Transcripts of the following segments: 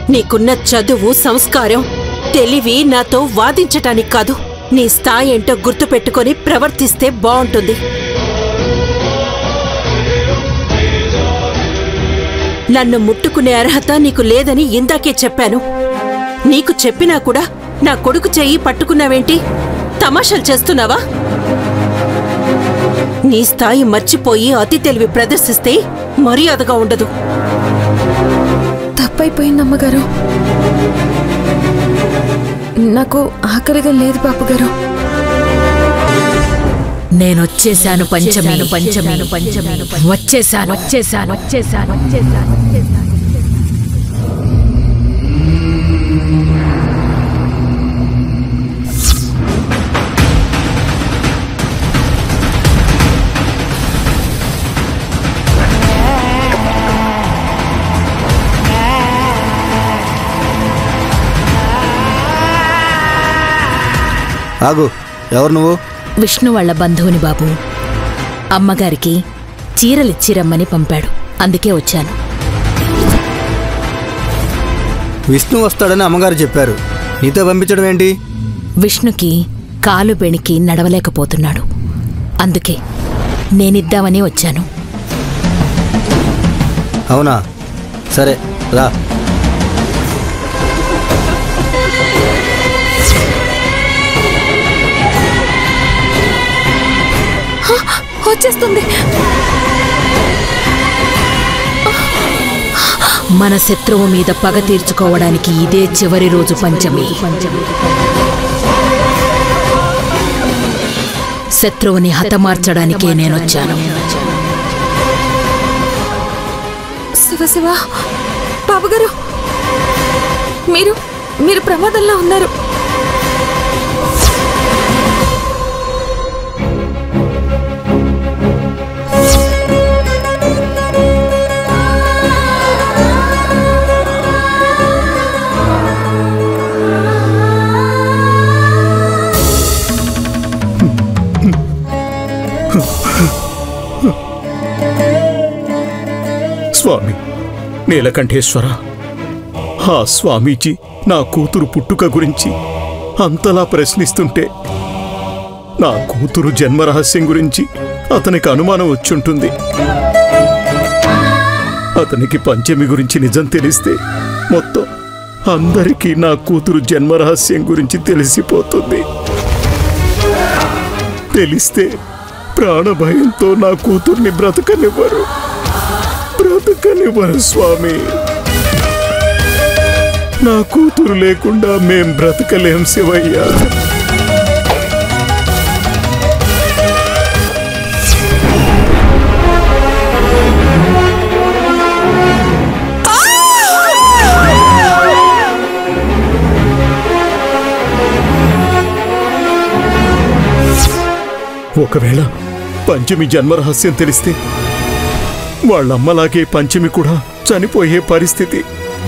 నీకున్న చదువు సంస్కారం తెలివి నాతో వాదించటానికి కాదు నీ స్థాయి ఏంటో గుర్తుపెట్టుకొని ప్రవర్తిస్తే బావుంటుంది నన్ను ముట్టుకునే అర్హత నీకు లేదని ఇందాకే చెప్పాను నీకు చెప్పినా కూడా నా కొడుకు చెయ్యి పట్టుకున్నావేంటి తమాషాలు చేస్తున్నావా నీ స్థాయి మర్చిపోయి అతి తెలివి ప్రదర్శిస్తే మర్యాదగా ఉండదు తప్పైపోయింది అమ్మగారు నాకు ఆకలిగా లేదు బాపుగారు నేనొచ్చేశాను పంచమి పంచమి పంచమి వచ్చేసాను వచ్చేసాను వచ్చేసాను వచ్చేసాను వచ్చేసాను ఆగు ఎవరు నువ్వు విష్ణు వాళ్ళ బంధువుని బాబు అమ్మగారికి చీరలిచ్చిరమ్మని పంపాడు అందుకే వచ్చాను విష్ణు వస్తాడని అమ్మగారు చెప్పారు నీతో పంపించడం ఏంటి విష్ణుకి కాలు బెణికి నడవలేకపోతున్నాడు అందుకే నేనిద్దామని వచ్చాను అవునా సరే రా వచ్చేస్తుంది మన శత్రువు మీద పగ తీర్చుకోవడానికి ఇదే చివరి రోజు పంచమి శత్రువుని హతమార్చడానికే నేనొచ్చాను శివ శివ బాబుగారు మీరు మీరు ప్రమాదంలో ఉన్నారు స్వామి నీలకంఠేశ్వర ఆ స్వామీజీ నా కూతురు పుట్టుక గురించి అంతలా ప్రశ్నిస్తుంటే నా కూతురు జన్మరహస్యం గురించి అతనికి అనుమానం వచ్చుంటుంది అతనికి పంచమి గురించి నిజం తెలిస్తే మొత్తం అందరికీ నా కూతురు జన్మరహస్యం గురించి తెలిసిపోతుంది తెలిస్తే ప్రాణభయంతో నా కూతుర్ని బ్రతకనివ్వరు బ్రతకనివ్వరు స్వామి నా కూతురు లేకుండా మేం బ్రతకలేం శివయ్య ఒకవేళ పంచమి జన్మరహస్యం తెలిస్తే వాళ్ళమ్మలాగే పంచమి కూడా చనిపోయే పరిస్థితి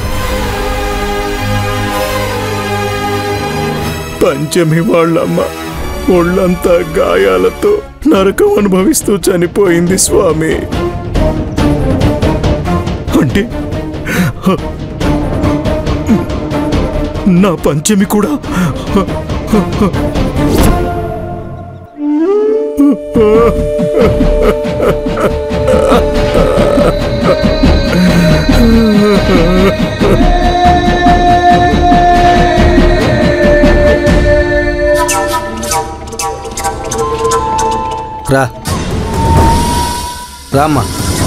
పంచమి వాళ్ళమ్మ ఒళ్ళంతా గాయాలతో నరకం అనుభవిస్తూ చనిపోయింది స్వామి అంటే హ, నా పంచమి కూడా రా రామ్మా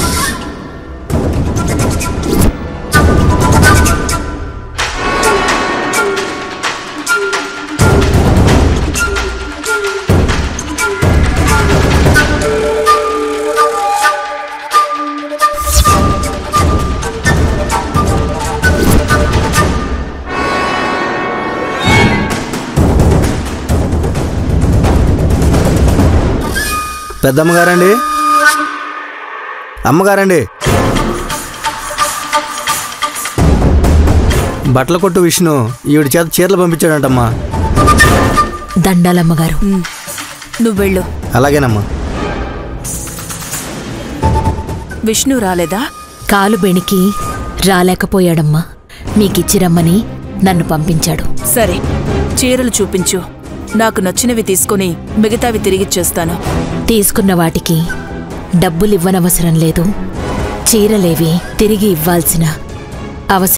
పెద్దమ్మగారండి అమ్మగారండి బట్టల కొట్టు విష్ణు ఈవిడ చేత చీరలు పంపించాడంటమ్మా దండాలమ్మగారు నువ్వు వెళ్ళు అలాగేనమ్మా విష్ణు రాలేదా కాలు బెణికి రాలేకపోయాడమ్మా మీకిచ్చిరమ్మని నన్ను పంపించాడు సరే చీరలు చూపించు నాకు నచ్చినవి తీసుకుని మిగతావి తిరిగిచ్చేస్తాను తీసుకున్న వాటికి డబ్బులివ్వనవసరం లేదు చీరలేవి తిరిగి ఇవ్వాల్సిన అవసరం